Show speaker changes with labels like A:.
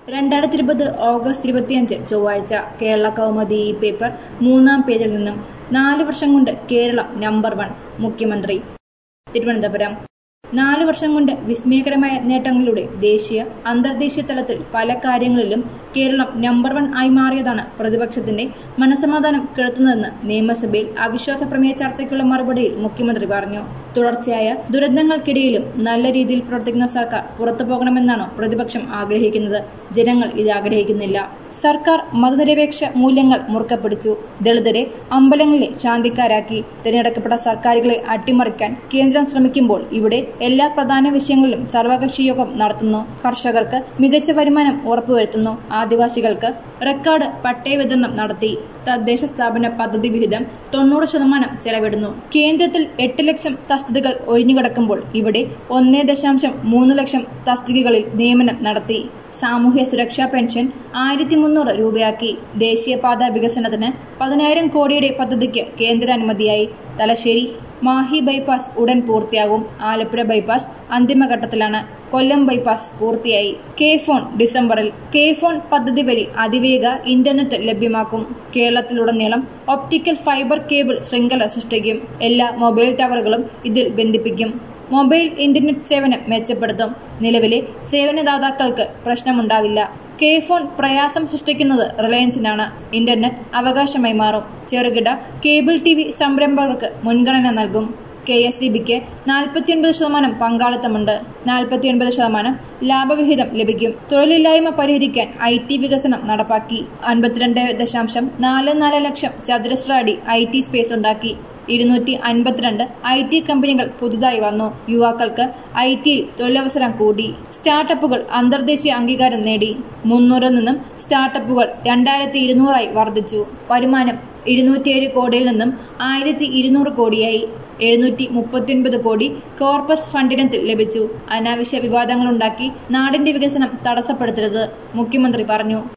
A: രണ്ടായിരത്തി ഇരുപത് ഓഗസ്റ്റ് ഇരുപത്തിയഞ്ച് ചൊവ്വാഴ്ച കേരള കൗമുദി ഈ പേപ്പർ മൂന്നാം പേജിൽ നിന്നും നാല് വർഷം കൊണ്ട് കേരളം നമ്പർ വൺ മുഖ്യമന്ത്രി തിരുവനന്തപുരം നാല് വർഷം കൊണ്ട് വിസ്മയകരമായ നേട്ടങ്ങളിലൂടെ ദേശീയ അന്തർദേശീയ തലത്തിൽ പല കാര്യങ്ങളിലും കേരളം നമ്പർ വൺ ആയി മാറിയതാണ് പ്രതിപക്ഷത്തിന്റെ മനസമാധാനം കെടുത്തുന്നതെന്ന് നിയമസഭയിൽ അവിശ്വാസ പ്രമേയ ചർച്ചയ്ക്കുള്ള മറുപടിയിൽ മുഖ്യമന്ത്രി പറഞ്ഞു തുടർച്ചയായ ദുരന്തങ്ങൾക്കിടയിലും നല്ല രീതിയിൽ പ്രവർത്തിക്കുന്ന സർക്കാർ പുറത്തു പോകണമെന്നാണ് പ്രതിപക്ഷം ആഗ്രഹിക്കുന്നത് ജനങ്ങൾ ഇത് ആഗ്രഹിക്കുന്നില്ല സർക്കാർ മതനിരപേക്ഷ മൂല്യങ്ങൾ മുറുക്കെ പിടിച്ചു ദളിതരെ അമ്പലങ്ങളിലെ ശാന്തിക്കാരാക്കി തിരഞ്ഞെടുക്കപ്പെട്ട സർക്കാരുകളെ അട്ടിമറിക്കാൻ കേന്ദ്രം ശ്രമിക്കുമ്പോൾ ഇവിടെ എല്ലാ പ്രധാന വിഷയങ്ങളിലും സർവകക്ഷി യോഗം നടത്തുന്നു കർഷകർക്ക് മികച്ച വരുമാനം ഉറപ്പുവരുത്തുന്നു ആദിവാസികൾക്ക് റെക്കോർഡ് പട്ടയ വിതരണം നടത്തി തദ്ദേശ സ്ഥാപന പദ്ധതി വിഹിതം തൊണ്ണൂറ് ശതമാനം ചെലവിടുന്നു കേന്ദ്രത്തിൽ എട്ട് ലക്ഷം തസ്തികകൾ ഒഴിഞ്ഞുകിടക്കുമ്പോൾ ഇവിടെ ഒന്നേ ദശാംശം മൂന്ന് ലക്ഷം തസ്തികകളിൽ നിയമനം നടത്തി സാമൂഹ്യ സുരക്ഷാ പെൻഷൻ ആയിരത്തി മുന്നൂറ് രൂപയാക്കി ദേശീയപാത വികസനത്തിന് പതിനായിരം കോടിയുടെ പദ്ധതിക്ക് കേന്ദ്ര അനുമതിയായി തലശ്ശേരി മാഹി ബൈപ്പാസ് ഉടൻ പൂർത്തിയാകും ആലപ്പുഴ ബൈപ്പാസ് അന്തിമഘട്ടത്തിലാണ് കൊല്ലം ബൈപ്പാസ് പൂർത്തിയായി കെ ഫോൺ ഡിസംബറിൽ കെ ഫോൺ പദ്ധതി വഴി അതിവേഗ ഇന്റർനെറ്റ് ലഭ്യമാക്കും കേരളത്തിലുടനീളം ഒപ്റ്റിക്കൽ ഫൈബർ കേബിൾ ശൃംഖല സൃഷ്ടിക്കും എല്ലാ മൊബൈൽ ടവറുകളും ഇതിൽ ബന്ധിപ്പിക്കും മൊബൈൽ ഇന്റർനെറ്റ് സേവനം മെച്ചപ്പെടുത്തും നിലവിലെ സേവനദാതാക്കൾക്ക് പ്രശ്നമുണ്ടാവില്ല കെ ഫോൺ പ്രയാസം സൃഷ്ടിക്കുന്നത് റിലയൻസിനാണ് ഇന്റർനെറ്റ് അവകാശമായി മാറും ചെറുകിട കേബിൾ ടി വി സംരംഭകർക്ക് മുൻഗണന നൽകും കെ എസ് ഇ ബിക്ക് നാൽപ്പത്തിയൊൻപത് ശതമാനം പങ്കാളിത്തമുണ്ട് നാൽപ്പത്തിയൊൻപത് ശതമാനം ലാഭവിഹിതം ലഭിക്കും തൊഴിലില്ലായ്മ പരിഹരിക്കാൻ ഐ ടി വികസനം നടപ്പാക്കി അൻപത്തിരണ്ട് ദശാംശം നാല് നാല് ലക്ഷം ചതുരശ്ര അടി ഐ ടി സ്പേസ് ഉണ്ടാക്കി ഇരുന്നൂറ്റി അൻപത്തിരണ്ട് ഐ ടി കമ്പനികൾ പുതുതായി വന്നു യുവാക്കൾക്ക് ഐ ടിയിൽ തൊഴിലവസരം കൂടി സ്റ്റാർട്ടപ്പുകൾ അന്തർദേശീയ അംഗീകാരം നേടി മുന്നൂറിൽ നിന്നും സ്റ്റാർട്ടപ്പുകൾ രണ്ടായിരത്തി ഇരുന്നൂറായി വർദ്ധിച്ചു വരുമാനം ഇരുന്നൂറ്റിയേഴ് കോടിയിൽ നിന്നും ആയിരത്തി ഇരുന്നൂറ് കോടിയായി എഴുന്നൂറ്റി മുപ്പത്തിയൊൻപത് കോടി കോർപ്പസ് ഫണ്ടിനത്തിൽ ലഭിച്ചു അനാവശ്യ വിവാദങ്ങളുണ്ടാക്കി നാടിന്റെ വികസനം തടസ്സപ്പെടുത്തരുത് മുഖ്യമന്ത്രി പറഞ്ഞു